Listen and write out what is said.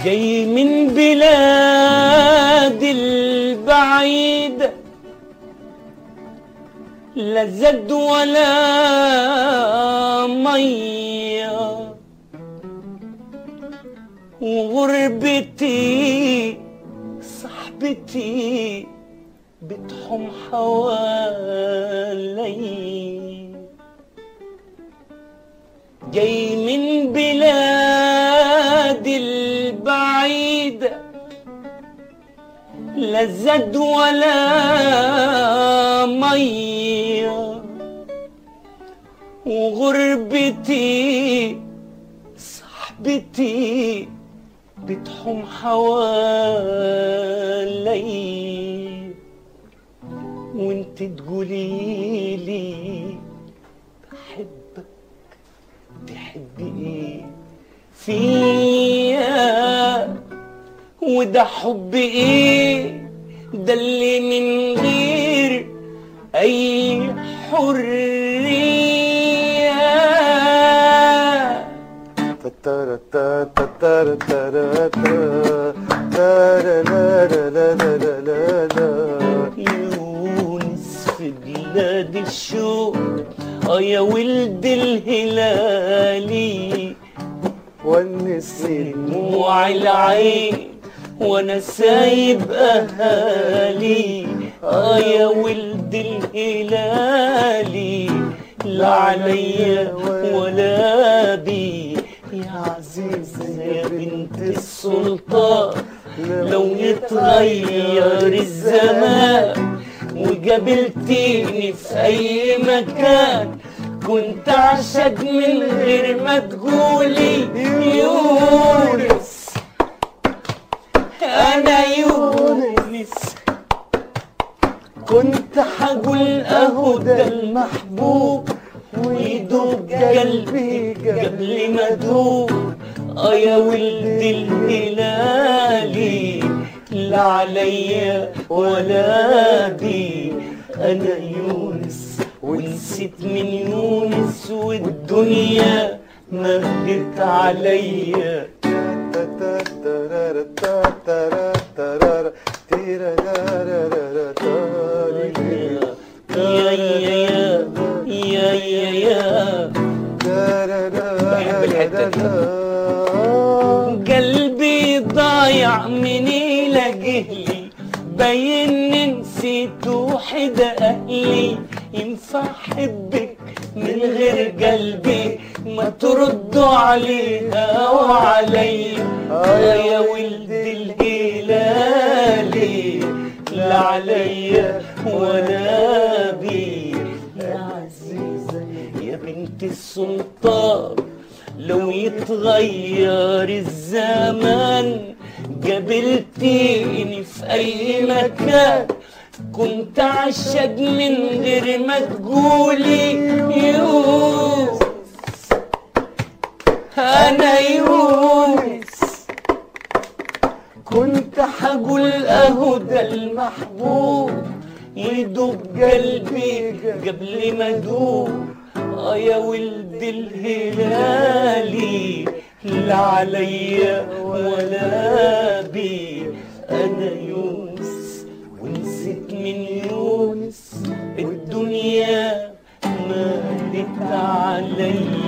جاي من بلاد البعيد لا زد ولا ميه وغربتي صاحبتي بتحم حوالي جاي من بلاد البعيد لا زد ولا ميه وغربتي صاحبتي بتحم حوالي وانت تقولي لي بحبك تحبي ايه فيا وده حب ايه ده اللي من غير اي حريه تتارا تا تتارا تارا تا تارا لا لا لا لا لا لا لا يونس في بلاد الشوق اه يا ولد الهلالي ونسني دموع العين وانا سايب اهالي اه يا ولد الهلالي لا عليا ولا بي يا عزيزة يا بنت السلطان لو يتغير الزمان وقابلتيني في اي مكان كنت عشق من غير ما تقولي يونس انا يونس كنت حقول اهو ده المحبوب ويدوب قلبي قبل ما ادوب اه يا ولد الهلالي لا عليا ولا بي انا يونس ونسيت من يونس والدنيا مهدت عليا تتارا تا تارا تارا تيرا لا لا لا لا تاري يا يا يا يا يا بحب الحتة دي. قلبي ضايع من لجهلي باين نسيت وحد اهلي ينفع احبك من غير قلبي ما تردوا عليها وعليا آه يا ولد الهلالي لا عليا ولا بي يا عزيزة يا بنت السلطان لو يتغير الزمان قابلتيني في اي مكان كنت عشق من غير ما تقولي يونس انا يونس كنت حقول اهو ده المحبوب يدوب قلبي قبل ما ادوب اه يا ولد الهلالي لا عليا ولا بي انا يونس ونسيت من يونس الدنيا مالت عليا